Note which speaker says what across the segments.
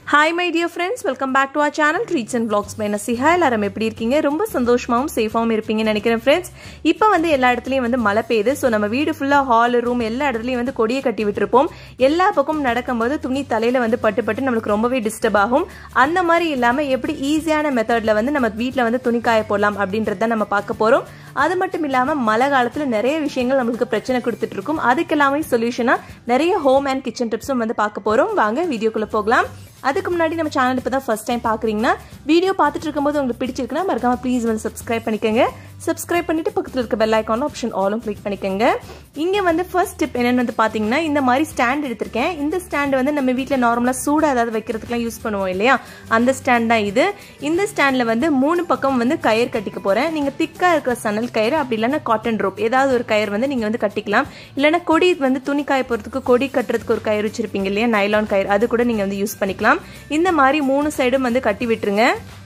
Speaker 1: hi my dear friends welcome back to our channel treats and vlogs by Nasiha எல்லாரும் எப்படி இருக்கீங்க ரொம்ப சந்தோஷமாகவும் சேஃபாகவும் இருப்பீங்கன்னு நினைக்கிறேன் ஃப்ரெண்ட்ஸ் இப்போ வந்து எல்லா இடத்துலையும் வந்து மழை பெய்யுது ஸோ நம்ம வீடு ஃபுல்லாக ஹால் ரூம் எல்லா இடத்துலையும் வந்து கொடியை கட்டி விட்டுருப்போம் எல்லா பக்கமும் நடக்கும்போது துணி தலையில் வந்து பட்டு பட்டு நம்மளுக்கு ரொம்பவே டிஸ்டர்ப் ஆகும் அந்த மாதிரி இல்லாமல் எப்படி ஈஸியான மெத்தடில் வந்து நம்ம வீட்டில் வந்து துணி காய போடலாம் அப்படின்றத நம்ம பார்க்க போகிறோம் அது மட்டும் இல்லாமல் மழை காலத்தில் நிறைய விஷயங்கள் நம்மளுக்கு பிரச்சனை கொடுத்துட்டு இருக்கும் அதுக்கெல்லாமே சொல்யூஷனாக நிறைய ஹோம் அண்ட் கிச்சன் டிப்ஸும் வந்து பார்க்க போகிறோம் வாங்க வீடியோக்குள்ளே போகலாம் அதுக்கு முன்னாடி நம்ம சேனல் இப்போ தான் ஃபஸ்ட் டைம் பார்க்குறீங்கன்னா வீடியோ பார்த்துட்டு இருக்கும்போது உங்களுக்கு பிடிச்சிருக்குன்னா மறக்காம ப்ளீஸ் வந்து சப்ஸ்கிரைப் பண்ணிக்கோங்க சப்ஸ்கிரைப் பண்ணிட்டு பக்கத்தில் இருக்க பெல் ஐக்கான ஆப்ஷன் ஆலும் கிளிக் பண்ணிக்கோங்க இங்கே வந்து ஃபர்ஸ்ட் டிப் என்னென்னு வந்து பார்த்தீங்கன்னா இந்த மாதிரி ஸ்டாண்ட் எடுத்திருக்கேன் இந்த ஸ்டாண்ட் வந்து நம்ம வீட்டில் நார்மலாக சூடாக ஏதாவது வைக்கிறதுக்குலாம் யூஸ் பண்ணுவோம் இல்லையா அந்த ஸ்டாண்ட் தான் இது இந்த ஸ்டாண்டில் வந்து மூணு பக்கம் வந்து கயிறு கட்டிக்க போகிறேன் நீங்கள் திக்காக இருக்கிற சணல் கயிறு அப்படி இல்லைன்னா காட்டன் ரோப் ஏதாவது ஒரு கயிறு வந்து நீங்கள் வந்து கட்டிக்கலாம் இல்லைன்னா கொடி வந்து துணி காய போகிறதுக்கு கொடி கட்டுறதுக்கு ஒரு கயிறு வச்சிருப்பீங்க இல்லையா நைலான் கயிறு அது கூட நீங்கள் வந்து யூஸ் பண்ணிக்கலாம் இந்த மாதிரி மூணு சைடும் வந்து கட்டி விட்டுருங்க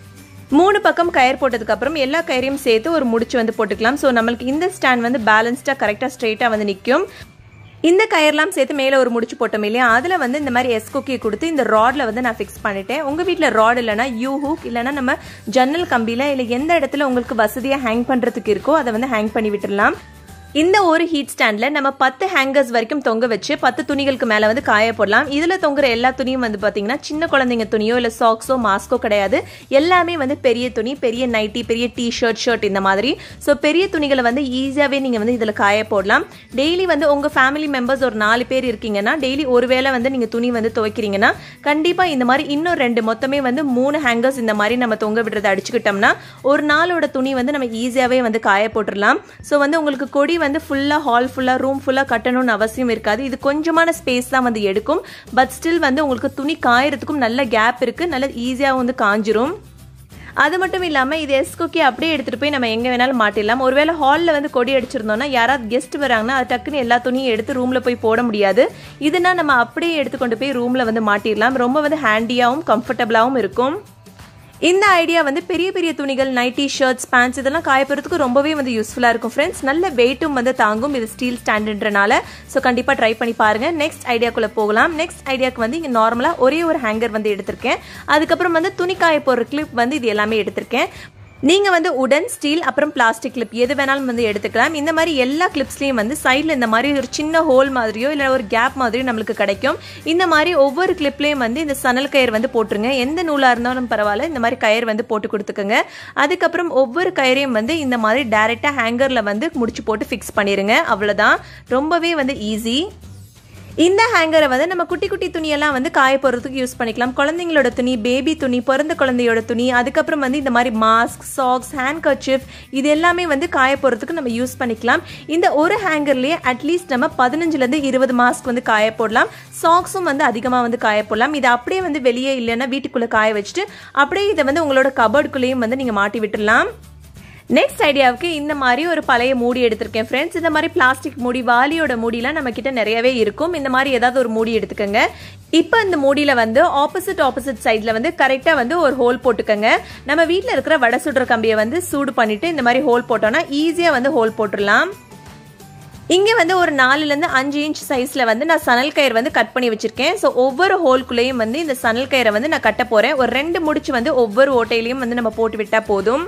Speaker 1: மூணு பக்கம் கயர் போட்டதுக்கு அப்புறம் எல்லா கயிறையும் சேர்த்து ஒரு முடிச்சு வந்து போட்டுக்கலாம் ஸோ நம்மளுக்கு இந்த ஸ்டாண்ட் வந்து பேலன்ஸ்டாக கரெக்டாக ஸ்ட்ரெயிட்டாக வந்து நிற்கும் இந்த கயர்லாம் சேர்த்து மேலே ஒரு முடிச்சு போட்டோம் இல்லையா அதில் வந்து இந்த மாதிரி எஸ் குக்கியை கொடுத்து இந்த ராடில் வந்து நான் ஃபிக்ஸ் பண்ணிட்டேன் உங்கள் வீட்டில் ராட் இல்லைனா யூ ஹூக் இல்லைனா நம்ம ஜன்னல் கம்பியில் இல்லை எந்த இடத்துல உங்களுக்கு வசதியாக ஹேங் பண்ணுறதுக்கு இருக்கோ அதை வந்து ஹேங் பண்ணி விட்டுடலாம் இந்த ஒரு ஹீட் ஸ்டாண்டில் நம்ம பத்து ஹேங்கர்ஸ் வரைக்கும் தொங்க வச்சு பத்து துணிகளுக்கு மேலே வந்து காய போடலாம் இதில் தொங்குற எல்லா துணியும் வந்து பார்த்தீங்கன்னா சின்ன குழந்தைங்க துணியோ இல்லை சாக்ஸோ மாஸ்கோ கிடையாது எல்லாமே வந்து பெரிய துணி பெரிய நைட்டி பெரிய டி ஷர்ட் ஷர்ட் இந்த மாதிரி ஸோ பெரிய துணிகளை வந்து ஈஸியாகவே நீங்கள் வந்து இதில் காய போடலாம் டெய்லி வந்து உங்கள் ஃபேமிலி மெம்பர்ஸ் ஒரு நாலு பேர் இருக்கீங்கன்னா டெய்லி ஒரு வேளை வந்து நீங்கள் துணி வந்து துவைக்கிறீங்கன்னா கண்டிப்பாக இந்த மாதிரி இன்னும் ரெண்டு மொத்தமே வந்து மூணு ஹேங்கர்ஸ் இந்த மாதிரி நம்ம தொங்க விடுறதை அடிச்சுக்கிட்டோம்னா ஒரு நாளோட துணி வந்து நம்ம ஈஸியாகவே வந்து காய போட்டுடலாம் ஸோ வந்து உங்களுக்கு கொடி வந்து ஃபுல்லாக ஹால் ஃபுல்லாக ரூம் ஃபுல்லாக கட்டணும்னு அவசியம் இருக்காது இது கொஞ்சமான ஸ்பேஸ் தான் வந்து எடுக்கும் பட் ஸ்டில் வந்து உங்களுக்கு துணி காயறதுக்கும் நல்ல கேப் இருக்குது நல்ல ஈஸியாக வந்து காஞ்சிரும் அது மட்டும் இல்லாமல் இது எஸ் குக்கி அப்படியே எடுத்துகிட்டு போய் நம்ம எங்கே வேணாலும் மாட்டிடலாம் ஒருவேளை ஹாலில் வந்து கொடி அடிச்சிருந்தோம்னா யாராவது கெஸ்ட் வராங்கன்னா அது டக்குன்னு எல்லா துணியும் எடுத்து ரூமில் போய் போட முடியாது இதுனா நம்ம அப்படியே எடுத்துக்கொண்டு போய் ரூமில் வந்து மாட்டிடலாம் ரொம்ப வந்து ஹேண்டியாகவும் கம்ஃபர்டபுளாகவும் இருக்கும் இந்த ஐடியா வந்து பெரிய பெரிய துணிகள் நைட்டி ஷர்ட்ஸ் பேண்ட்ஸ் இதெல்லாம் காயப்படுறதுக்கு ரொம்பவே வந்து யூஸ்ஃபுல்லாக இருக்கும் ஃப்ரெண்ட்ஸ் நல்ல வெயிட்டும் வந்து தாங்கும் இது ஸ்டீல் ஸ்டாண்டுன்றனால ஸோ கண்டிப்பாக ட்ரை பண்ணி பாருங்கள் நெக்ஸ்ட் ஐடியாக்குள்ளே போகலாம் நெக்ஸ்ட் ஐடியாவுக்கு வந்து இங்கே நார்மலாக ஒரே ஒரு ஹேங்கர் வந்து எடுத்திருக்கேன் அதுக்கப்புறம் வந்து துணி காய போடுற கிளிப் வந்து இது எல்லாமே எடுத்திருக்கேன் நீங்கள் வந்து உடன் ஸ்டீல் அப்புறம் பிளாஸ்டிக் கிளிப் எது வேணாலும் வந்து எடுத்துக்கலாம் இந்த மாதிரி எல்லா கிளிப்ஸ்லேயும் வந்து சைடில் இந்த மாதிரி ஒரு சின்ன ஹோல் மாதிரியோ இல்லை ஒரு கேப் மாதிரியோ நம்மளுக்கு கிடைக்கும் இந்த மாதிரி ஒவ்வொரு கிளிப்லேயும் வந்து இந்த சணல் கயிறு வந்து போட்டுருங்க எந்த நூலாக இருந்தாலும் பரவாயில்ல இந்த மாதிரி கயிறு வந்து போட்டு கொடுத்துக்கோங்க அதுக்கப்புறம் ஒவ்வொரு கயிறையும் வந்து இந்த மாதிரி டைரெக்டாக ஹேங்கரில் வந்து முடிச்சு போட்டு ஃபிக்ஸ் பண்ணிடுங்க அவ்வளோதான் ரொம்பவே வந்து ஈஸி இந்த ஹேங்கரை வந்து நம்ம குட்டி குட்டி துணியெல்லாம் வந்து காய போடுறதுக்கு யூஸ் பண்ணிக்கலாம் குழந்தைங்களோட துணி பேபி துணி பிறந்த குழந்தையோட துணி அதுக்கப்புறம் வந்து இந்த மாதிரி மாஸ்க் சாக்ஸ் ஹேண்ட் கர்ச்சிஃப் இது எல்லாமே வந்து காய போடுறதுக்கு நம்ம யூஸ் பண்ணிக்கலாம் இந்த ஒரு ஹேங்கர்லேயே அட்லீஸ்ட் நம்ம பதினஞ்சுலேருந்து இருபது மாஸ்க் வந்து காய போடலாம் சாக்ஸும் வந்து அதிகமாக வந்து காய போடலாம் இதை அப்படியே வந்து வெளியே இல்லைன்னா வீட்டுக்குள்ளே காய வச்சுட்டு அப்படியே இதை வந்து உங்களோட கபர்டுக்குள்ளேயும் வந்து நீங்கள் மாட்டி விட்டுடலாம் நெக்ஸ்ட் ஐடியாவுக்கு இந்த மாதிரி ஒரு பழைய மூடி எடுத்திருக்கேன் ஃப்ரெண்ட்ஸ் இந்த மாதிரி பிளாஸ்டிக் மூடி வாலியோட மூடிலாம் நம்ம கிட்ட நிறையவே இருக்கும் இந்த மாதிரி ஏதாவது ஒரு மூடி எடுத்துக்கோங்க இப்போ இந்த மூடியில் வந்து ஆப்போசிட் ஆப்போசிட் சைடில் வந்து கரெக்டாக வந்து ஒரு ஹோல் போட்டுக்கோங்க நம்ம வீட்டில் இருக்கிற வடை சுடுற கம்பியை வந்து சூடு பண்ணிட்டு இந்த மாதிரி ஹோல் போட்டோம்னா ஈஸியாக வந்து ஹோல் போட்டுடலாம் இங்கே வந்து ஒரு நாலுலேருந்து அஞ்சு இன்ச் சைஸில் வந்து நான் சணல் கயிறு வந்து கட் பண்ணி வச்சுருக்கேன் ஸோ ஒவ்வொரு ஹோல்குள்ளேயும் வந்து இந்த சணல் கயிறை வந்து நான் கட்ட போகிறேன் ஒரு ரெண்டு முடிச்சு வந்து ஒவ்வொரு ஓட்டையிலையும் வந்து நம்ம போட்டு விட்டால் போதும்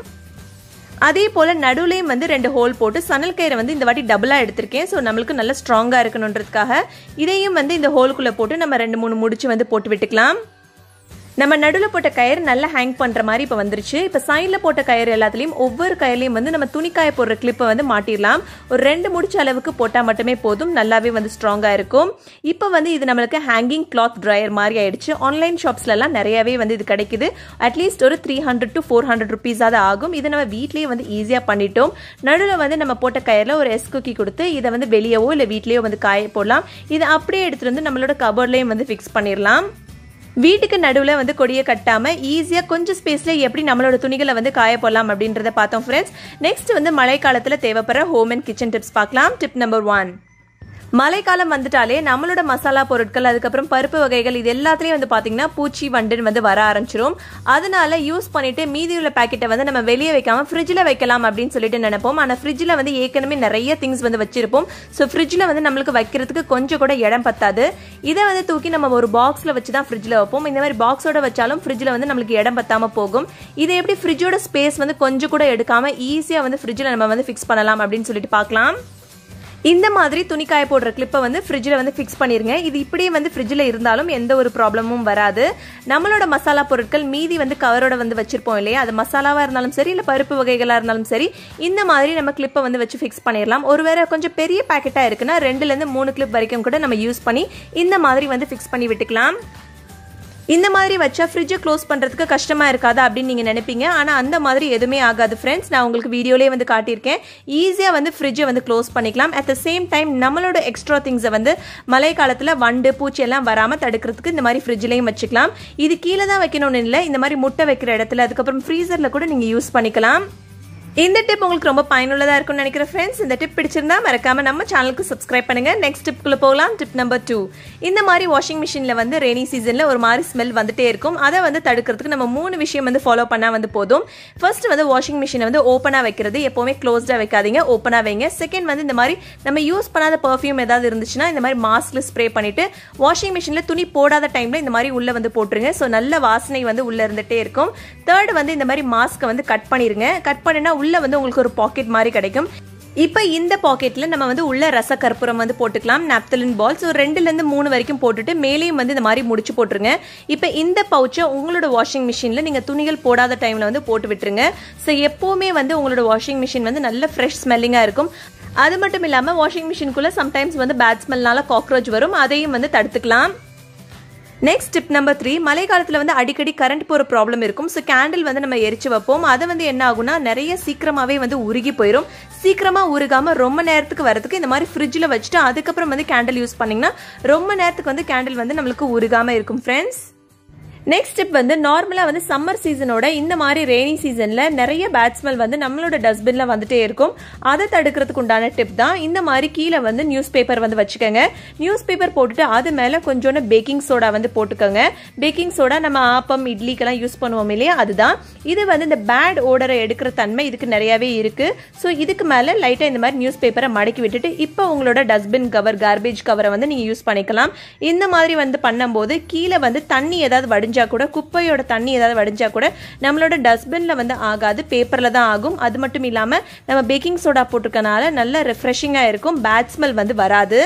Speaker 1: அதே போல் நடுவுலையும் வந்து ரெண்டு ஹோல் போட்டு சணல் கயிறை வந்து இந்த வாட்டி டபுளாக எடுத்திருக்கேன் ஸோ நம்மளுக்கு நல்ல ஸ்ட்ராங்காக இருக்கணுன்றதுக்காக இதையும் வந்து இந்த ஹோல்குள்ளே போட்டு நம்ம ரெண்டு மூணு முடிச்சு வந்து போட்டு விட்டுக்கலாம் நம்ம நடுவில் போட்ட கயிறு நல்லா ஹேங் பண்ணுற மாதிரி இப்போ வந்துருச்சு இப்போ சைடில் போட்ட கயிறு எல்லாத்துலேயும் ஒவ்வொரு கயிறுலையும் வந்து நம்ம துணிக்காய போடுற கிளிப்பை வந்து மாட்டிடலாம் ஒரு ரெண்டு முடிச்ச அளவுக்கு போட்டால் மட்டுமே போதும் நல்லாவே வந்து ஸ்ட்ராங்காக இருக்கும் இப்போ வந்து இது நம்மளுக்கு ஹேங்கிங் கிளாத் ட்ரையர் மாதிரி ஆயிடுச்சு ஆன்லைன் ஷாப்ஸ்லலாம் நிறையவே வந்து இது கிடைக்குது அட்லீஸ்ட் ஒரு three hundred to four hundred ருபீஸாவது ஆகும் இது நம்ம வீட்லேயே வந்து ஈஸியாக பண்ணிட்டோம் நடுவில் வந்து நம்ம போட்ட கயிறில் ஒரு எஸ் குக்கி கொடுத்து இதை வந்து வெளியவோ இல்லை வீட்லேயோ வந்து காய போடலாம் இதை அப்படியே எடுத்துகிட்டு வந்து நம்மளோட கபோர்ட்லேயும் வந்து ஃபிக்ஸ் பண்ணிடலாம் வீட்டுக்கு நடுவில் வந்து கொடியை கட்டாமல் ஈஸியாக கொஞ்சம் ஸ்பேஸில் எப்படி நம்மளோட துணிகளை வந்து காய போடலாம் அப்படின்றத பார்த்தோம் ஃப்ரெண்ட்ஸ் நெக்ஸ்ட் வந்து மழை காலத்தில் தேவைப்படுற ஹோம் அண்ட் கிச்சன் டிப்ஸ் பார்க்கலாம் டிப் நம்பர் ஒன் மழைக்காலம் வந்துட்டாலே நம்மளோட மசாலா பொருட்கள் அதுக்கப்புறம் பருப்பு வகைகள் இது எல்லாத்துலயும் வந்து பாத்தீங்கன்னா பூச்சி வண்டுன்னு வந்து வர ஆரம்பிச்சிரும் அதனால யூஸ் பண்ணிட்டு மீதி உள்ள பாக்கெட்டை வந்து நம்ம வெளியே வைக்காம ஃப்ரிட்ஜில் வைக்கலாம் அப்படின்னு சொல்லிட்டு நினைப்போம் ஆனால் ஃப்ரிட்ஜில் வந்து ஏற்கனவே நிறைய திங்ஸ் வந்து வச்சிருப்போம் ஸோ ஃப்ரிட்ஜில் வந்து நம்மளுக்கு வைக்கிறதுக்கு கொஞ்சம் கூட இடம் பத்தாது இதை வந்து தூக்கி நம்ம ஒரு பாக்ஸில் வச்சு தான் ஃப்ரிட்ஜில் வைப்போம் இந்த மாதிரி பாக்ஸோட வச்சாலும் ஃப்ரிட்ஜில் வந்து நம்மளுக்கு இடம் பத்தாம போகும் இதை எப்படி ஃப்ரிட்ஜோட ஸ்பேஸ் வந்து கொஞ்சம் கூட எடுக்காம ஈஸியாக வந்து ஃப்ரிட்ஜில் நம்ம வந்து ஃபிக்ஸ் பண்ணலாம் அப்படின்னு சொல்லிட்டு பார்க்கலாம் இந்த மாதிரி துணி காய போடுற கிளிப்பை வந்து ஃப்ரிட்ஜில் வந்து ஃபிக்ஸ் பண்ணிருங்க இது இப்படியே வந்து ஃப்ரிட்ஜில் இருந்தாலும் எந்த ஒரு ப்ராப்ளமும் வராது நம்மளோட மசாலா பொருட்கள் மீதி வந்து கவரோட வந்து வச்சிருப்போம் இல்லையா அது மசாலாவாக இருந்தாலும் சரி இல்லை பருப்பு வகைகளாக இருந்தாலும் சரி இந்த மாதிரி நம்ம கிளிப்பை வந்து வச்சு ஃபிக்ஸ் பண்ணிடலாம் ஒருவேளை கொஞ்சம் பெரிய பேக்கெட்டாக இருக்குன்னா ரெண்டுலேருந்து மூணு கிளிப் வரைக்கும் கூட நம்ம யூஸ் பண்ணி இந்த மாதிரி வந்து ஃபிக்ஸ் பண்ணி விட்டுக்கலாம் இந்த மாதிரி வச்சா ஃப்ரிட்ஜை க்ளோஸ் பண்ணுறதுக்கு கஷ்டமாக இருக்காது அப்படின்னு நீங்கள் நினைப்பீங்க ஆனால் அந்த மாதிரி எதுவுமே ஆகாது ஃப்ரெண்ட்ஸ் நான் உங்களுக்கு வீடியோலேயே வந்து காட்டியிருக்கேன் ஈஸியாக வந்து ஃப்ரிட்ஜை வந்து க்ளோஸ் பண்ணிக்கலாம் அட் த சேம் டைம் நம்மளோட எக்ஸ்ட்ரா திங்ஸை வந்து மழை காலத்தில் வண்டு பூச்சி எல்லாம் வராமல் தடுக்கிறதுக்கு இந்த மாதிரி ஃப்ரிட்ஜ்லேயும் வச்சுக்கலாம் இது கீழே தான் வைக்கணும்னு இல்லை இந்த மாதிரி முட்டை வைக்கிற இடத்துல அதுக்கப்புறம் ஃப்ரீசரில் கூட நீங்கள் யூஸ் பண்ணிக்கலாம் இந்த டிப் உங்களுக்கு ரொம்ப பயனுள்ளதாக இருக்கும்னு நினைக்கிற ஃப்ரெண்ட்ஸ் இந்த டிப் பிடிச்சிருந்தா மறக்காம நம்ம சேனலுக்கு சப்ஸ்கிரைப் பண்ணுங்க நெக்ஸ்ட் டிப்குள்ள போகலாம் டிப் நம்பர் டூ இந்த மாதிரி வாஷிங் மிஷினில் வந்து ரெய்னி சீசனில் ஒரு மாதிரி ஸ்மெல் வந்துட்டே இருக்கும் அதை வந்து தடுக்கிறதுக்கு நம்ம மூணு விஷயம் வந்து ஃபாலோ பண்ணால் வந்து போதும் ஃபர்ஸ்ட் வந்து வாஷிங் மிஷினை வந்து ஓப்பனாக வைக்கிறது எப்போவுமே க்ளோஸ்டாக வைக்காதீங்க ஓப்பனாக வைங்க செகண்ட் வந்து இந்த மாதிரி நம்ம யூஸ் பண்ணாத பர்ஃப்யூம் ஏதாவது இருந்துச்சுன்னா இந்த மாதிரி மாஸ்கில் ஸ்ப்ரே பண்ணிட்டு வாஷிங் மிஷினில் துணி போடாத டைமில் இந்த மாதிரி உள்ளே வந்து போட்டுருங்க ஸோ நல்ல வாசனை வந்து உள்ளே இருந்துகிட்டே இருக்கும் தேர்ட் வந்து இந்த மாதிரி மாஸ்க்கை வந்து கட் பண்ணிருங்க கட் பண்ணினா உள்ள வந்து உங்களுக்கு ஒரு பாக்கெட் மாதிரி கிடைக்கும் இப்போ இந்த பாக்கெட்டில் நம்ம வந்து உள்ள ரச கற்பூரம் வந்து போட்டுக்கலாம் நாப்தலின் பால்ஸ் ஒரு ரெண்டுலேருந்து மூணு வரைக்கும் போட்டுட்டு மேலேயும் வந்து இந்த மாதிரி முடிச்சு போட்டுருங்க இப்போ இந்த பவுச்சை உங்களோட வாஷிங் மிஷினில் நீங்கள் துணிகள் போடாத டைமில் வந்து போட்டு விட்டுருங்க ஸோ எப்போவுமே வந்து உங்களோட வாஷிங் மிஷின் வந்து நல்ல ஃப்ரெஷ் ஸ்மெல்லிங்காக இருக்கும் அது மட்டும் இல்லாமல் வாஷிங் மிஷினுக்குள்ளே சம்டைம்ஸ் வந்து பேட் ஸ்மெல்னால காக்ரோச் வரும் அதையும் வந்து தடுத்துக்கலாம் நெக்ஸ்ட் டிப் நம்பர் த்ரீ மழை காலத்தில் வந்து அடிக்கடி கரண்ட் போகிற ப்ராப்ளம் இருக்கும் ஸோ கேண்டில் வந்து நம்ம எரிச்சு வைப்போம் அதை வந்து என்ன ஆகும்னா நிறைய சீக்கிரமாகவே வந்து உருகி போயிடும் சீக்கிரமாக உருகாமல் ரொம்ப நேரத்துக்கு வரதுக்கு இந்த மாதிரி ஃப்ரிட்ஜில் வச்சுட்டு அதுக்கப்புறம் வந்து கேண்டில் யூஸ் பண்ணிங்கன்னா ரொம்ப நேரத்துக்கு வந்து கேண்டில் வந்து நம்மளுக்கு உருகாமல் இருக்கும் ஃப்ரெண்ட்ஸ் நெக்ஸ்ட் ஸ்டெப் வந்து நார்மலாக வந்து சம்மர் சீசனோட இந்த மாதிரி ரெய்னி சீசனில் நிறைய பேட் ஸ்மெல் வந்து நம்மளோட டஸ்ட்பினில் வந்துட்டே இருக்கும் அதை தடுக்கிறதுக்கு உண்டான டிப் தான் இந்த மாதிரி கீழே வந்து நியூஸ் பேப்பர் வந்து வச்சுக்கோங்க நியூஸ் பேப்பர் போட்டுட்டு அது மேலே கொஞ்சோண்டு பேக்கிங் சோடா வந்து போட்டுக்கோங்க பேக்கிங் சோடா நம்ம ஆப்பம் இட்லிக்கெல்லாம் யூஸ் பண்ணுவோம் இல்லையா அதுதான் இது வந்து இந்த பேட் ஓடரை எடுக்கிற தன்மை இதுக்கு நிறையாவே இருக்குது ஸோ இதுக்கு மேலே லைட்டாக இந்த மாதிரி நியூஸ் பேப்பரை மடக்கி விட்டுட்டு இப்போ உங்களோட டஸ்ட்பின் கவர் கார்பேஜ் கவரை வந்து நீங்கள் யூஸ் பண்ணிக்கலாம் இந்த மாதிரி வந்து பண்ணும்போது கீழே வந்து தண்ணி ஏதாவது வடிஞ்சு வடிஞ்சா கூட குப்பையோட தண்ணி ஏதாவது வடிஞ்சா கூட நம்மளோட டஸ்ட்பினில் வந்து ஆகாது பேப்பரில் தான் ஆகும் அது மட்டும் இல்லாமல் நம்ம பேக்கிங் சோடா போட்டிருக்கனால நல்ல ரெஃப்ரெஷிங்காக இருக்கும் பேட் ஸ்மெல் வந்து வராது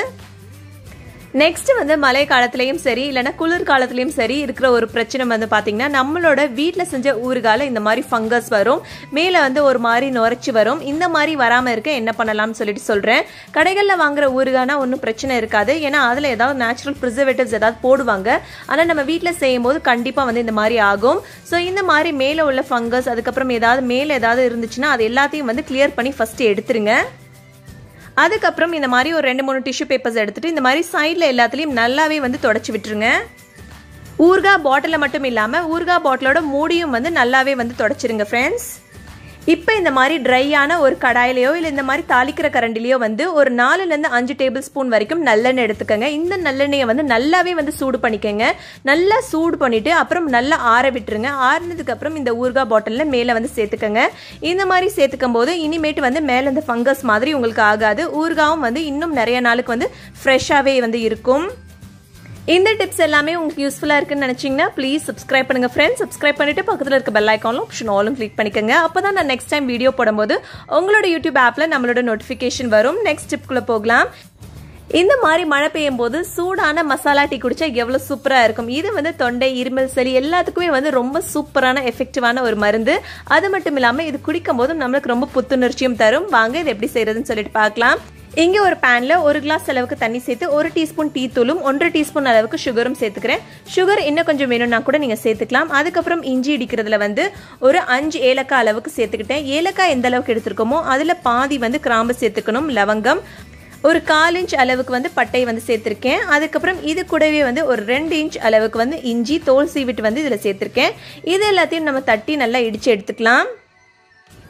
Speaker 1: நெக்ஸ்ட் வந்து மழை காலத்துலயும் சரி இல்லைன்னா குளிர் காலத்துலயும் சரி இருக்கிற ஒரு பிரச்சனை வந்து பாத்தீங்கன்னா நம்மளோட வீட்டில் செஞ்ச ஊறுகால இந்த மாதிரி ஃபங்கஸ் வரும் மேலே வந்து ஒரு மாதிரி நுரைச்சி வரும் இந்த மாதிரி வராமல் இருக்க என்ன பண்ணலாம்னு சொல்லிட்டு சொல்றேன் கடைகளில் வாங்குற ஊறுகானா ஒன்றும் பிரச்சனை இருக்காது ஏன்னா அதில் ஏதாவது நேச்சுரல் ப்ரிசர்வேட்டிவ்ஸ் ஏதாவது போடுவாங்க ஆனால் நம்ம வீட்டில் செய்யும் போது கண்டிப்பாக வந்து இந்த மாதிரி ஆகும் ஸோ இந்த மாதிரி மேலே உள்ள ஃபங்கஸ் அதுக்கப்புறம் ஏதாவது மேலே ஏதாவது இருந்துச்சுன்னா அது எல்லாத்தையும் வந்து கிளியர் பண்ணி ஃபர்ஸ்ட் எடுத்துருங்க அதுக்கப்புறம் இந்த மாதிரி ஒரு ரெண்டு மூணு டிஷ்யூ பேப்பர்ஸ் எடுத்துட்டு இந்த மாதிரி சைடில் எல்லாத்துலேயும் நல்லாவே வந்து தொடச்சி விட்டுருங்க ஊர்கா பாட்டிலில் மட்டும் இல்லாமல் ஊர்கா பாட்டிலோட மூடியும் வந்து நல்லாவே வந்து தொடச்சிருங்க ஃப்ரெண்ட்ஸ் இப்போ இந்த மாதிரி ட்ரையான ஒரு கடாயிலையோ இல்லை இந்த மாதிரி தாளிக்கிற கரண்டிலையோ வந்து ஒரு நாலுலேருந்து அஞ்சு டேபிள் ஸ்பூன் வரைக்கும் நல்லெண்ணெய் எடுத்துக்கோங்க இந்த நல்லெண்ணெயை வந்து நல்லாவே வந்து சூடு பண்ணிக்கோங்க நல்லா சூடு பண்ணிட்டு அப்புறம் நல்லா ஆற விட்டுருங்க ஆறுனதுக்கு அப்புறம் இந்த ஊர்கா பாட்டிலில் மேலே வந்து சேர்த்துக்கோங்க இந்த மாதிரி சேர்த்துக்கும் போது இனிமேட்டு வந்து மேலே இந்த ஃபங்கஸ் மாதிரி உங்களுக்கு ஆகாது ஊர்காவும் வந்து இன்னும் நிறைய நாளுக்கு வந்து ஃப்ரெஷ்ஷாகவே வந்து இருக்கும் இந்த டிப்ஸ் எல்லாமே உங்களுக்கு யூஸ்ஃபுல்லாக இருக்குன்னு நினச்சிங்கன்னா ப்ளீஸ் சப்ஸ்கிரைப் பண்ணுங்கள் ஃப்ரெண்ட்ஸ் சப்ஸ்கிரைப் பண்ணிட்டு பக்கத்தில் இருக்க பெல் ஐக்கானில் ஆப்ஷன் ஆலும் கிளிக் பண்ணிக்கோங்க அப்போ தான் நான் நெக்ஸ்ட் டைம் வீடியோ போடும்போது உங்களோட யூடியூப் ஆப்பில் நம்மளோட நோட்டிஃபிகேஷன் வரும் நெக்ஸ்ட் டிப்குள்ளே போகலாம் இந்த மாதிரி மழை பெய்யும் போது சூடான மசாலா டீ குடிச்சா எவ்வளோ சூப்பராக இருக்கும் இது வந்து தொண்டை இருமல் சளி எல்லாத்துக்குமே வந்து ரொம்ப சூப்பரான எஃபெக்டிவான ஒரு மருந்து அது மட்டும் இல்லாமல் இது குடிக்கும் போதும் நம்மளுக்கு ரொம்ப புத்துணர்ச்சியும் தரும் வாங்க இது எப்படி செய்யறதுன்னு சொல்லிட்டு பார்க்கலாம் இங்கே ஒரு பேனில் ஒரு கிளாஸ் அளவுக்கு தண்ணி சேர்த்து ஒரு டீஸ்பூன் டீ தூளும் ஒன்றரை டீஸ்பூன் அளவுக்கு சுகரும் சேர்த்துக்கிறேன் சுகர் இன்னும் கொஞ்சம் வேணும்னா கூட நீங்கள் சேர்த்துக்கலாம் அதுக்கப்புறம் இஞ்சி இடிக்கிறதுல வந்து ஒரு அஞ்சு ஏலக்காய் அளவுக்கு சேர்த்துக்கிட்டேன் ஏலக்காய் எந்த அளவுக்கு எடுத்திருக்கோமோ அதில் பாதி வந்து கிராம்பு சேர்த்துக்கணும் லவங்கம் ஒரு கால் இன்ச் அளவுக்கு வந்து பட்டை வந்து சேர்த்துருக்கேன் அதுக்கப்புறம் இது கூடவே வந்து ஒரு ரெண்டு இன்ச் அளவுக்கு வந்து இஞ்சி தோல் சீவிட்டு வந்து இதில் சேர்த்துருக்கேன் இது எல்லாத்தையும் நம்ம தட்டி நல்லா இடித்து எடுத்துக்கலாம்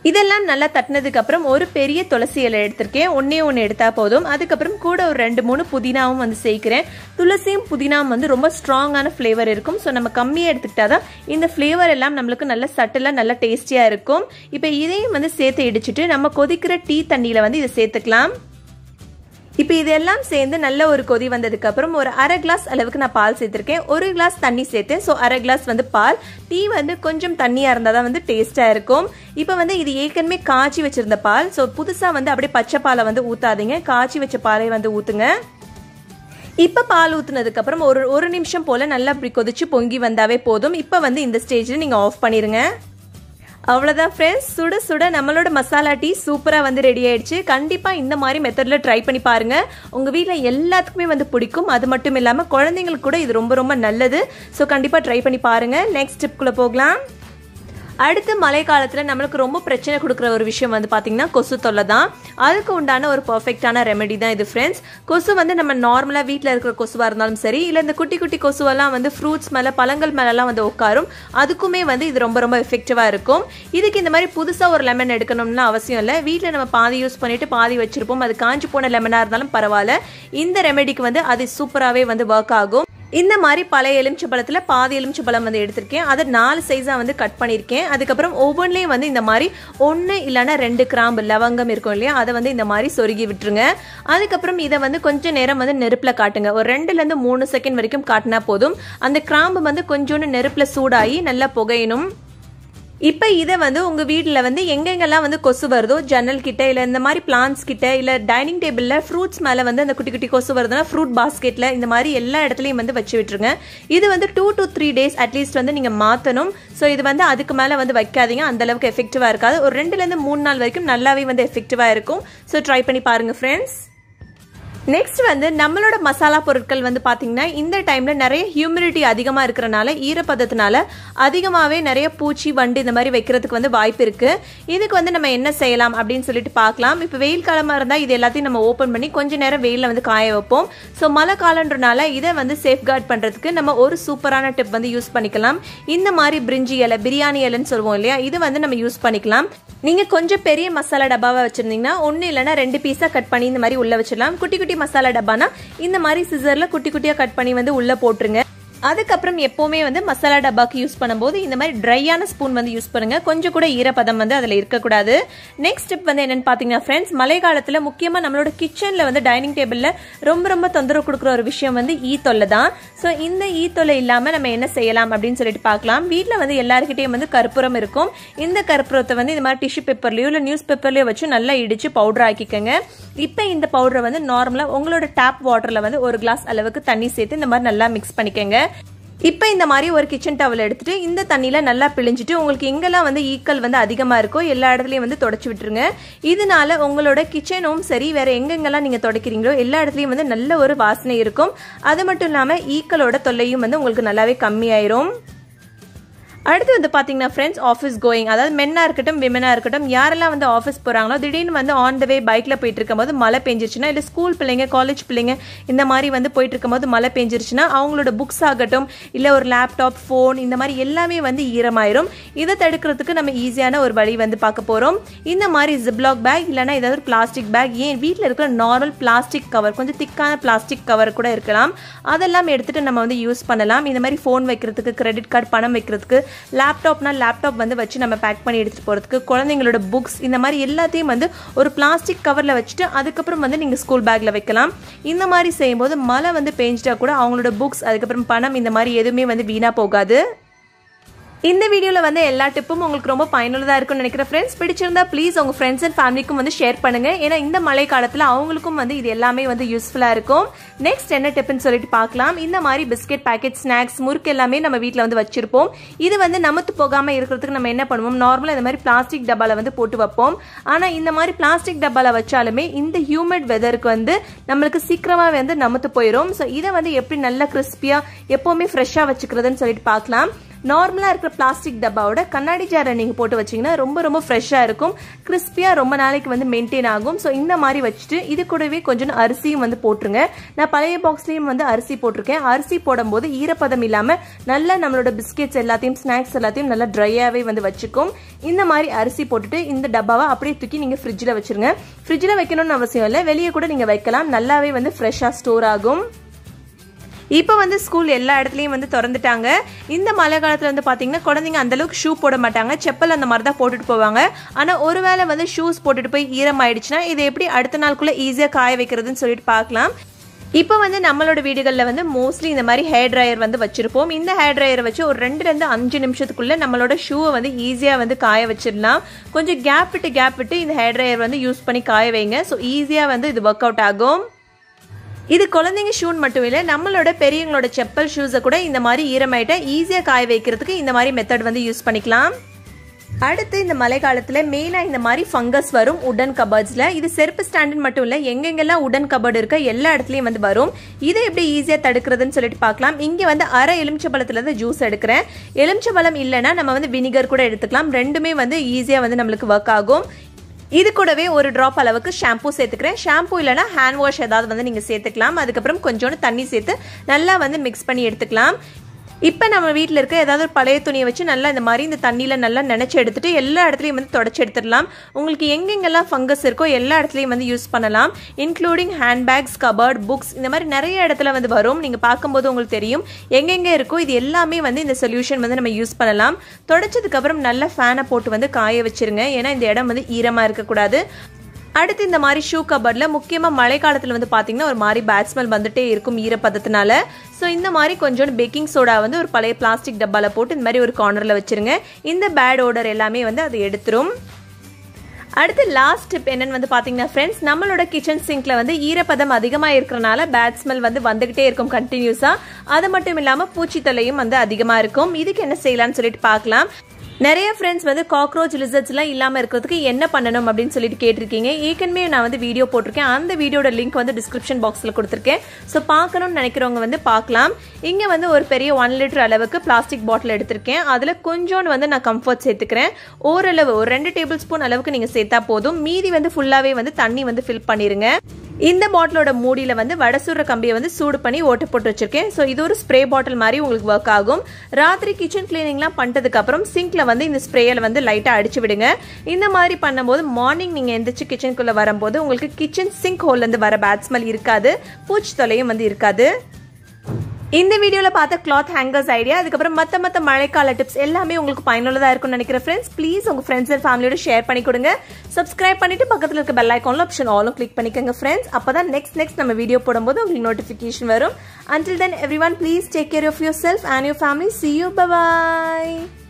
Speaker 1: இதெல்லாம் நல்லா தட்டினதுக்கு அப்புறம் ஒரு பெரிய துளசி இலை எடுத்திருக்கேன் ஒன்னே ஒன்று எடுத்தா போதும் அதுக்கப்புறம் கூட ஒரு ரெண்டு மூணு புதினாவும் வந்து சேர்க்கிறேன் துளசியும் புதினாவும் வந்து ரொம்ப ஸ்ட்ராங்கான ஃப்ளேவர் இருக்கும் ஸோ நம்ம கம்மியாக எடுத்துக்கிட்டா தான் இந்த ஃப்ளேவர் எல்லாம் நம்மளுக்கு நல்ல சட்டிலாக நல்ல டேஸ்டியாக இருக்கும் இப்போ இதையும் வந்து சேர்த்து இடிச்சிட்டு நம்ம கொதிக்கிற டீ தண்ணியில் வந்து இதை சேர்த்துக்கலாம் இப்போ இதெல்லாம் சேர்ந்து நல்ல ஒரு கொதி வந்ததுக்கு அப்புறம் ஒரு அரை கிளாஸ் அளவுக்கு நான் பால் சேர்த்துருக்கேன் ஒரு கிளாஸ் தண்ணி சேர்த்தேன் ஸோ அரை கிளாஸ் வந்து பால் டீ வந்து கொஞ்சம் தண்ணியாக இருந்தால் தான் வந்து டேஸ்ட்டாக இருக்கும் இப்போ வந்து இது ஏற்கனவே காய்ச்சி வச்சிருந்த பால் ஸோ புதுசாக வந்து அப்படியே பச்சை பாலை வந்து ஊற்றாதீங்க காய்ச்சி வச்ச பாலை வந்து ஊற்றுங்க இப்போ பால் ஊற்றுனதுக்கு அப்புறம் ஒரு ஒரு நிமிஷம் போல் நல்லா இப்படி கொதிச்சு பொங்கி வந்தாவே போதும் இப்போ வந்து இந்த ஸ்டேஜில் நீங்கள் ஆஃப் பண்ணிடுங்க அவ்வளோதான் ஃப்ரெண்ட்ஸ் சுட சுட நம்மளோட மசாலா டீ சூப்பராக வந்து ரெடி ஆயிடுச்சு கண்டிப்பாக இந்த மாதிரி மெத்தடில் ட்ரை பண்ணி பாருங்கள் உங்கள் வீட்டில் எல்லாத்துக்குமே வந்து பிடிக்கும் அது மட்டும் இல்லாமல் குழந்தைங்களுக்கு கூட இது ரொம்ப ரொம்ப நல்லது ஸோ கண்டிப்பாக ட்ரை பண்ணி பாருங்கள் நெக்ஸ்ட் ஸ்டெப்குள்ளே போகலாம் அடுத்து மழை காலத்தில் நம்மளுக்கு ரொம்ப பிரச்சனை கொடுக்குற ஒரு விஷயம் வந்து பார்த்திங்கன்னா கொசு தொல்லை தான் அதுக்கு உண்டான ஒரு பர்ஃபெக்டான ரெமெடி தான் இது ஃப்ரெண்ட்ஸ் கொசு வந்து நம்ம நார்மலாக வீட்டில் இருக்கிற கொசுவாக இருந்தாலும் சரி இல்லை இந்த குட்டி குட்டி கொசுவெல்லாம் வந்து ஃப்ரூட்ஸ் மேலே பழங்கள் மேலெல்லாம் வந்து உட்காரும் அதுக்குமே வந்து இது ரொம்ப ரொம்ப எஃபெக்டிவாக இருக்கும் இதுக்கு இந்த மாதிரி புதுசாக ஒரு லெமன் எடுக்கணும்னு அவசியம் இல்லை வீட்டில் நம்ம பாதி யூஸ் பண்ணிட்டு பாதி வச்சிருப்போம் அது காஞ்சி போன லெமனாக இருந்தாலும் பரவாயில்ல இந்த ரெமெடிக்கு வந்து அது சூப்பராகவே வந்து ஒர்க் ஆகும் இந்த மாதிரி பழைய எலுமிச்சை பழத்தில் பாதி எலுமிச்சை பழம் வந்து எடுத்திருக்கேன் அதை நாலு சைஸாக வந்து கட் பண்ணியிருக்கேன் அதுக்கப்புறம் ஒவ்வொன்றிலையும் வந்து இந்த மாதிரி ஒன்று இல்லைன்னா ரெண்டு கிராம்பு லவங்கம் இருக்கும் இல்லையா அதை வந்து இந்த மாதிரி சொருகி விட்டுருங்க அதுக்கப்புறம் இதை வந்து கொஞ்சம் நேரம் வந்து நெருப்பில் காட்டுங்க ஒரு ரெண்டுலேருந்து மூணு செகண்ட் வரைக்கும் காட்டினா போதும் அந்த கிராம்பு வந்து கொஞ்சோண்டு நெருப்பில் சூடாகி நல்லா புகையணும் இப்போ இதை வந்து உங்கள் வீட்டில் வந்து எங்கெங்கெல்லாம் வந்து கொசு வருதோ ஜன்னல் கிட்ட இல்லை இந்த மாதிரி பிளான்ஸ் கிட்ட இல்லை டைனிங் டேபிளில் ஃப்ரூட்ஸ் மேலே வந்து அந்த குட்டி குட்டி கொசு வருதுன்னா ஃப்ரூட் பாஸ்கெட்டில் இந்த மாதிரி எல்லா இடத்துலையும் வந்து வச்சு விட்டுருங்க இது வந்து two to three days at least வந்து நீங்கள் மாற்றணும் ஸோ இது வந்து அதுக்கு மேலே வந்து வைக்காதீங்க அந்த அளவுக்கு எஃபெக்டிவாக இருக்காது ஒரு ரெண்டுலேருந்து மூணு நாள் வரைக்கும் நல்லாவே வந்து எஃபெக்டிவாக இருக்கும் ஸோ ட்ரை பண்ணி பாருங்கள் ஃப்ரெண்ட்ஸ் நெக்ஸ்ட் வந்து நம்மளோட மசாலா பொருட்கள் வந்து பார்த்தீங்கன்னா இந்த டைமில் நிறைய ஹியூமிடிட்டி அதிகமாக இருக்கிறனால ஈரப்பதத்தினால அதிகமாகவே நிறைய பூச்சி வண்டு இந்த மாதிரி வைக்கிறதுக்கு வந்து வாய்ப்பு இருக்குது இதுக்கு வந்து நம்ம என்ன செய்யலாம் அப்படின்னு சொல்லிட்டு பார்க்கலாம் இப்போ வெயில் காலமாக இருந்தால் இது எல்லாத்தையும் நம்ம ஓப்பன் பண்ணி கொஞ்ச நேரம் வெயிலில் வந்து காய வைப்போம் ஸோ மழை காலன்றனால இதை வந்து சேஃப்கார்ட் பண்ணுறதுக்கு நம்ம ஒரு சூப்பரான டிப் வந்து யூஸ் பண்ணிக்கலாம் இந்த மாதிரி பிரிஞ்சி இலை பிரியாணி இலைன்னு சொல்லுவோம் இல்லையா இது வந்து நம்ம யூஸ் பண்ணிக்கலாம் நீங்கள் கொஞ்சம் பெரிய மசாலா டப்பாவை வச்சுருந்தீங்கன்னா ஒன்று இல்லைனா ரெண்டு பீஸாக கட் பண்ணி இந்த மாதிரி உள்ளே வச்சிடலாம் குட்டி குட்டி மசாலா டப்பானா இந்த மாதிரி சிசரில் குட்டி குட்டியாக கட் பண்ணி வந்து உள்ளே போட்டுருங்க அதுக்கப்புறம் எப்போவுமே வந்து மசாலா டப்பாக்கு யூஸ் பண்ணும்போது இந்த மாதிரி ட்ரையான ஸ்பூன் வந்து யூஸ் பண்ணுங்க கொஞ்சம் கூட ஈரப்பதம் வந்து அதில் இருக்கக்கூடாது நெக்ஸ்ட் ஸ்டெப் வந்து என்னன்னு பார்த்தீங்கன்னா ஃப்ரெண்ட்ஸ் மழை காலத்தில் முக்கியமாக நம்மளோட கிச்சனில் வந்து டைனிங் டேபிளில் ரொம்ப ரொம்ப தொந்தரவு கொடுக்குற ஒரு விஷயம் வந்து ஈ தொல்லை தான் ஸோ இந்த ஈ தொல்லை இல்லாமல் நம்ம என்ன செய்யலாம் அப்படின்னு சொல்லிட்டு பார்க்கலாம் வீட்டில் வந்து எல்லாருக்கிட்டையும் வந்து கற்பூரம் இருக்கும் இந்த கற்பூரத்தை வந்து இந்த மாதிரி டிஷ்யூ பேப்பர்லையோ இல்லை நியூஸ் பேப்பர்லையோ வச்சு நல்லா இடித்து பவுடர் ஆக்கிக்கோங்க இப்போ இந்த பவுடரை வந்து நார்மலாக உங்களோட டேப் வாட்டரில் வந்து ஒரு கிளாஸ் அளவுக்கு தண்ணி சேர்த்து இந்த மாதிரி நல்லா மிக்ஸ் பண்ணிக்கோங்க இப்போ இந்த மாதிரி ஒரு கிச்சன் டவல் எடுத்துட்டு இந்த தண்ணியில் நல்லா பிழிஞ்சிட்டு உங்களுக்கு எங்கெல்லாம் வந்து ஈக்கள் வந்து அதிகமாக இருக்கோ எல்லா இடத்துலையும் வந்து தொடச்சி விட்டுருங்க இதனால உங்களோட கிச்சனும் சரி வேற எங்கெங்கெல்லாம் நீங்கள் தொடக்கிறீங்களோ எல்லா இடத்துலையும் வந்து நல்ல ஒரு வாசனை இருக்கும் அது மட்டும் இல்லாமல் ஈக்களோட தொல்லையும் வந்து உங்களுக்கு நல்லாவே கம்மியாயிரும் அடுத்து வந்து பார்த்தீங்கன்னா ஃப்ரெண்ட்ஸ் ஆஃபீஸ் கோயிங் அதாவது மென்னாக இருக்கட்டும் விமனாக இருக்கட்டும் யாரெல்லாம் வந்து ஆஃபீஸ் போகிறாங்களோ திடீர்னு வந்து ஆன் த வே பைக்கில் போயிட்டு இருக்கும்போது மழை பெஞ்சிருச்சுன்னா இல்லை ஸ்கூல் பிள்ளைங்க காலேஜ் பிள்ளைங்க இந்த மாதிரி வந்து போயிட்டு இருக்கும்போது மழை பெஞ்சிருச்சுன்னா அவங்களோட புக்ஸ் ஆகட்டும் இல்லை ஒரு லேப்டாப் ஃபோன் இந்த மாதிரி எல்லாமே வந்து ஈரமாயிரும் இதை தடுக்கிறதுக்கு நம்ம ஈஸியான ஒரு வழி வந்து பார்க்க போகிறோம் இந்த மாதிரி ஜிப்லாக் பேக் இல்லைனா ஏதாவது ஒரு பிளாஸ்டிக் பேக் ஏன் வீட்டில் இருக்கிற நார்மல் பிளாஸ்டிக் கவர் கொஞ்சம் திக்கான பிளாஸ்டிக் கவர் கூட இருக்கலாம் அதெல்லாம் எடுத்துகிட்டு நம்ம வந்து யூஸ் பண்ணலாம் இந்த மாதிரி ஃபோன் வைக்கிறதுக்கு கிரெடிட் கார்டு பணம் வைக்கிறதுக்கு லேப்டாப்னா லேப்டாப் வந்து வச்சு நம்ம பேக் பண்ணி எடுத்துகிட்டு போகிறதுக்கு குழந்தைங்களோட புக்ஸ் இந்த மாதிரி எல்லாத்தையும் வந்து ஒரு பிளாஸ்டிக் கவரில் வச்சுட்டு அதுக்கப்புறம் வந்து நீங்கள் ஸ்கூல் பேக்கில் வைக்கலாம் இந்த மாதிரி செய்யும்போது மழை வந்து பெஞ்சிட்டா கூட அவங்களோட புக்ஸ் அதுக்கப்புறம் பணம் இந்த மாதிரி எதுவுமே வந்து வீணாக போகாது இந்த வீடியோவில் வந்து எல்லா டிப்பும் உங்களுக்கு ரொம்ப பயனுள்ளதாக இருக்கும்னு நினைக்கிறேன் ஃப்ரெண்ட்ஸ் பிடிச்சிருந்தா ப்ளீஸ் உங்கள் ஃப்ரெண்ட்ஸ் அண்ட் ஃபேமிலிக்கும் வந்து ஷேர் பண்ணுங்க ஏன்னா இந்த மழை காலத்தில் அவங்களுக்கும் வந்து இது எல்லாமே வந்து யூஸ்ஃபுல்லாக இருக்கும் நெக்ஸ்ட் என்ன டிப்புன்னு சொல்லிட்டு பார்க்கலாம் இந்த மாதிரி பிஸ்கெட் பேக்கெட் ஸ்நாக்ஸ் முறுக்கு எல்லாமே நம்ம வீட்டில் வந்து வச்சிருப்போம் இது வந்து நமத்து போகாமல் இருக்கிறதுக்கு நம்ம என்ன பண்ணுவோம் நார்மலாக இந்த மாதிரி பிளாஸ்டிக் டப்பாவில் வந்து போட்டு வைப்போம் ஆனால் இந்த மாதிரி பிளாஸ்டிக் டப்பாவில் வச்சாலுமே இந்த ஹியூமிட் வெதருக்கு வந்து நம்மளுக்கு சீக்கிரமாக வந்து நமத்து போயிடும் ஸோ இதை வந்து எப்படி நல்லா கிறிஸ்பியாக எப்போவுமே ஃப்ரெஷ்ஷாக வச்சுக்கிறதுன்னு சொல்லிட்டு பார்க்கலாம் நார்மலாக இருக்கிற பிளாஸ்டிக் டப்பாவோட கண்ணாடி ஜாரை நீங்கள் போட்டு வச்சிங்கன்னா ரொம்ப ரொம்ப ஃப்ரெஷ்ஷாக இருக்கும் கிறிஸ்பியாக ரொம்ப நாளைக்கு வந்து மெயின்டைன் ஆகும் ஸோ இந்த மாதிரி வச்சுட்டு இது கூடவே கொஞ்சம் அரிசியும் வந்து போட்டுருங்க நான் பழைய பாக்ஸ்லேயும் வந்து அரிசி போட்டிருக்கேன் அரிசி போடும்போது ஈரப்பதம் இல்லாமல் நல்லா நம்மளோட பிஸ்கெட்ஸ் எல்லாத்தையும் ஸ்நாக்ஸ் எல்லாத்தையும் நல்லா ட்ரையாகவே வந்து வச்சுக்கும் இந்த மாதிரி அரிசி போட்டுட்டு இந்த டப்பாவை அப்படியே தூக்கி நீங்கள் ஃப்ரிட்ஜில் வச்சுருங்க ஃப்ரிட்ஜில் வைக்கணும்னு அவசியம் இல்லை வெளியே கூட நீங்கள் வைக்கலாம் நல்லாவே வந்து ஃப்ரெஷ்ஷாக ஸ்டோர் ஆகும் இப்போ வந்து ஸ்கூல் எல்லா இடத்துலையும் வந்து திறந்துட்டாங்க இந்த மழை காலத்தில் வந்து பார்த்தீங்கன்னா குழந்தைங்க அந்தளவுக்கு ஷூ போட மாட்டாங்க செப்பல் அந்த மாதிரி தான் போட்டுட்டு போவாங்க ஆனால் ஒருவேளை வந்து ஷூஸ் போட்டுட்டு போய் ஈரம் ஆயிடுச்சுன்னா இதை எப்படி அடுத்த நாளுக்குள்ளே ஈஸியாக காய வைக்கிறதுன்னு சொல்லிட்டு பார்க்கலாம் இப்போ வந்து நம்மளோட வீடுகளில் வந்து மோஸ்ட்லி இந்த மாதிரி ஹேர் ட்ரையர் வந்து வச்சுருப்போம் இந்த ஹேர் ட்ரையரை வச்சு ஒரு ரெண்டுலேருந்து அஞ்சு நிமிஷத்துக்குள்ளே நம்மளோட ஷூவை வந்து ஈஸியாக வந்து காய வச்சிடலாம் கொஞ்சம் கேப் விட்டு கேப் விட்டு இந்த ஹேர் ட்ரையர் வந்து யூஸ் பண்ணி காய வைங்க ஸோ ஈஸியாக வந்து இது ஒர்க் அவுட் ஆகும் இது குழந்தைங்க ஷூன் மட்டும் இல்லை நம்மளோட பெரியவங்களோட செப்பல் ஷூஸை கூட இந்த மாதிரி ஈரமாயிட்ட ஈஸியாக காய வைக்கிறதுக்கு இந்த மாதிரி மெத்தட் வந்து யூஸ் பண்ணிக்கலாம் அடுத்து இந்த மழை காலத்தில் மெயினாக இந்த மாதிரி ஃபங்கஸ் வரும் உடன் கபர்ட்ஸில் இது செருப்பு ஸ்டாண்டின் மட்டும் இல்லை எங்கெங்கெல்லாம் உடன் கபர்டு இருக்க எல்லா இடத்துலையும் வந்து வரும் இதை எப்படி ஈஸியாக தடுக்கிறதுன்னு சொல்லிட்டு பார்க்கலாம் இங்கே வந்து அரை எலுமிச்சம்பழத்துலேருந்து ஜூஸ் எடுக்கிறேன் எலுமிச்சம்பழம் இல்லைன்னா நம்ம வந்து வினிகர் கூட எடுத்துக்கலாம் ரெண்டுமே வந்து ஈஸியாக வந்து நம்மளுக்கு ஒர்க் ஆகும் இது கூடவே ஒரு ட்ராப் அளவுக்கு ஷாம்பூ சேர்த்துக்கிறேன் ஷாம்பூ இல்லைனா ஹேண்ட் வாஷ் ஏதாவது வந்து நீங்கள் சேர்த்துக்கலாம் அதுக்கப்புறம் கொஞ்சோண்டு தண்ணி சேர்த்து நல்லா வந்து மிக்ஸ் பண்ணி எடுத்துக்கலாம் இப்போ நம்ம வீட்டில் இருக்க ஏதாவது ஒரு பழைய துணியை வச்சு நல்லா இந்த மாதிரி இந்த தண்ணியில் நல்லா நினச்சி எடுத்துட்டு எல்லா இடத்துலையும் வந்து தொடச்சி எடுத்துடலாம் உங்களுக்கு எங்கெங்கெல்லாம் ஃபங்கஸ் இருக்கோ எல்லா இடத்துலையும் வந்து யூஸ் பண்ணலாம் இன்க்ளூடிங் ஹேண்ட்பேக்ஸ் கபர்ட் புக்ஸ் இந்த மாதிரி நிறைய இடத்துல வந்து வரும் நீங்கள் பார்க்கும்போது உங்களுக்கு தெரியும் எங்கெங்கே இருக்கோ இது எல்லாமே வந்து இந்த சொல்யூஷன் வந்து நம்ம யூஸ் பண்ணலாம் தொடச்சதுக்கப்புறம் நல்ல ஃபேனை போட்டு வந்து காய வச்சிருங்க ஏன்னா இந்த இடம் வந்து ஈரமாக இருக்கக்கூடாது அடுத்து இந்த மாதிரி ஷூ கபர்டில் முக்கியமாக மழை காலத்தில் வந்து பார்த்தீங்கன்னா ஒரு மாதிரி பேட் ஸ்மெல் வந்துட்டே இருக்கும் ஈரப்பதத்தினால ஸோ இந்த மாதிரி கொஞ்சோண்டு பேக்கிங் சோடா வந்து ஒரு பழைய பிளாஸ்டிக் டப்பாவில் போட்டு இந்த மாதிரி ஒரு கார்னரில் வச்சுருங்க இந்த பேட் ஓடர் எல்லாமே வந்து அதை எடுத்துரும் அடுத்து லாஸ்ட் டிப் என்னன்னு வந்து பார்த்தீங்கன்னா ஃப்ரெண்ட்ஸ் நம்மளோட கிச்சன் சிங்க்ல வந்து ஈரப்பதம் அதிகமாக இருக்கிறனால பேட் ஸ்மெல் வந்து வந்துகிட்டே இருக்கும் கண்டினியூஸாக அது மட்டும் இல்லாமல் பூச்சி தொல்லையும் வந்து அதிகமாக இருக்கும் இதுக்கு என்ன செய்யலாம்னு சொல்லிட்டு பார்க்கலாம் நிறைய ஃப்ரெண்ட்ஸ் வந்து காக்ரோச் லிசர்ட்ஸ்லாம் இல்லாமல் இருக்கிறதுக்கு என்ன பண்ணணும் அப்படின்னு சொல்லிட்டு கேட்டிருக்கீங்க ஏற்கனவே நான் வந்து வீடியோ போட்டிருக்கேன் அந்த வீடியோட லிங்க் வந்து டிஸ்கிரிப்ஷன் பாக்ஸில் கொடுத்துருக்கேன் ஸோ பார்க்கணும்னு நினைக்கிறவங்க வந்து பார்க்கலாம் இங்கே வந்து ஒரு பெரிய ஒன் லிட்டர் அளவுக்கு பிளாஸ்டிக் பாட்டில் எடுத்திருக்கேன் அதில் கொஞ்சோண்டு வந்து நான் கம்ஃபர்ட் சேர்த்துக்கிறேன் ஓரளவு ஒரு ரெண்டு டேபிள் ஸ்பூன் அளவுக்கு நீங்கள் சேர்த்தா போதும் மீதி வந்து ஃபுல்லாகவே வந்து தண்ணி வந்து ஃபில் பண்ணிடுங்க இந்த பாட்டிலோட மூடியில் வந்து வடசூர கம்பியை வந்து சூடு பண்ணி ஓட்ட போட்டு வச்சிருக்கேன் ஸோ இது ஒரு ஸ்ப்ரே பாட்டில் மாதிரி உங்களுக்கு ஒர்க் ஆகும் ராத்திரி கிச்சன் கிளீனிங்லாம் பண்ணிட்டதுக்கு அப்புறம் சிங்க்ல வந்து இந்த ஸ்ப்ரேயில் வந்து லைட்டாக அடிச்சு விடுங்க இந்த மாதிரி பண்ணும்போது மார்னிங் நீங்கள் எந்திரிச்சு கிச்சனுக்குள்ளே வரும்போது உங்களுக்கு கிச்சன் சிங்க் ஹோல்லேருந்து வர பேட் ஸ்மெல் இருக்காது பூச்சி தொலையும் வந்து இருக்காது இந்த வீடியோவில் பார்த்த கிளாத் ஹேங்கர்ஸ் ஐடியா அதுக்கப்புறம் மற்ற மற்ற மழைக்கால டிப்ஸ் எல்லாமே உங்களுக்கு பயனுள்ளதாக இருக்கும்னு நினைக்கிற ஃப்ரெண்ட்ஸ் ப்ளீஸ் உங்கள் ஃப்ரெண்ட்ஸ் அண்ட் ஃபேமிலியோட ஷேர் பண்ணி கொடுங்க சப்ஸ்கிரைப் பண்ணிட்டு பக்கத்தில் இருக்க பெல் ஐக்கானில் ஆப்ஷன் ஆலும் கிளிக் பண்ணிக்கோங்க ஃப்ரெண்ட்ஸ் அப்போ தான் நெக்ஸ்ட் நெக்ஸ்ட் நம்ம வீடியோ போடும்போது உங்களுக்கு நோட்டிஃபிகேஷன் வரும் until then every one please take care of yourself and your family see you bye bye